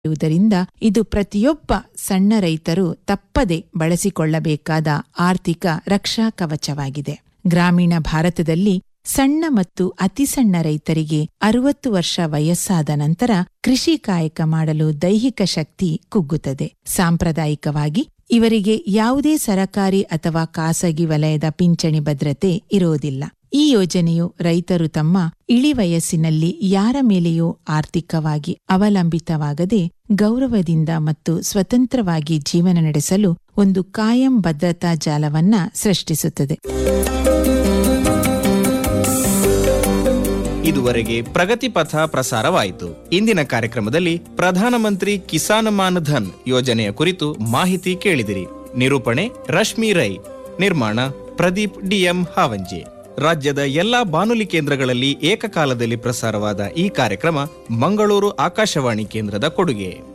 ಇರುವುದರಿಂದ ಇದು ಪ್ರತಿಯೊಬ್ಬ ಸಣ್ಣ ರೈತರು ತಪ್ಪದೆ ಬಳಸಿಕೊಳ್ಳಬೇಕಾದ ಆರ್ಥಿಕ ರಕ್ಷಾ ಕವಚವಾಗಿದೆ ಗ್ರಾಮೀಣ ಭಾರತದಲ್ಲಿ ಸಣ್ಣ ಮತ್ತು ಅತಿಸಣ್ಣ ರೈತರಿಗೆ ಅರುವತ್ತು ವರ್ಷ ವಯಸ್ಸಾದ ನಂತರ ಕೃಷಿ ಕಾಯಕ ಮಾಡಲು ದೈಹಿಕ ಶಕ್ತಿ ಕುಗ್ಗುತ್ತದೆ ಸಾಂಪ್ರದಾಯಿಕವಾಗಿ ಇವರಿಗೆ ಯಾವುದೇ ಸರಕಾರಿ ಅಥವಾ ಖಾಸಗಿ ವಲಯದ ಪಿಂಚಣಿ ಭದ್ರತೆ ಇರೋದಿಲ್ಲ ಈ ಯೋಜನೆಯು ರೈತರು ತಮ್ಮ ಇಳಿ ವಯಸ್ಸಿನಲ್ಲಿ ಯಾರ ಮೇಲೆಯೂ ಆರ್ಥಿಕವಾಗಿ ಅವಲಂಬಿತವಾಗದೆ ಗೌರವದಿಂದ ಮತ್ತು ಸ್ವತಂತ್ರವಾಗಿ ಜೀವನ ನಡೆಸಲು ಒಂದು ಕಾಯಂ ಭದ್ರತಾ ಜಾಲವನ್ನ ಸೃಷ್ಟಿಸುತ್ತದೆ ಇದುವರೆಗೆ ಪ್ರಗತಿ ಪಥ ಪ್ರಸಾರವಾಯಿತು ಇಂದಿನ ಕಾರ್ಯಕ್ರಮದಲ್ಲಿ ಪ್ರಧಾನಮಂತ್ರಿ ಕಿಸಾನ್ ಮಾನ್ ಧನ್ ಯೋಜನೆಯ ಕುರಿತು ಮಾಹಿತಿ ಕೇಳಿದಿರಿ ನಿರೂಪಣೆ ರಶ್ಮಿ ರೈ ನಿರ್ಮಾಣ ಪ್ರದೀಪ್ ಡಿಎಂ ಹಾವಂಜೆ ರಾಜ್ಯದ ಎಲ್ಲಾ ಬಾನುಲಿ ಕೇಂದ್ರಗಳಲ್ಲಿ ಏಕಕಾಲದಲ್ಲಿ ಪ್ರಸಾರವಾದ ಈ ಕಾರ್ಯಕ್ರಮ ಮಂಗಳೂರು ಆಕಾಶವಾಣಿ ಕೇಂದ್ರದ ಕೊಡುಗೆ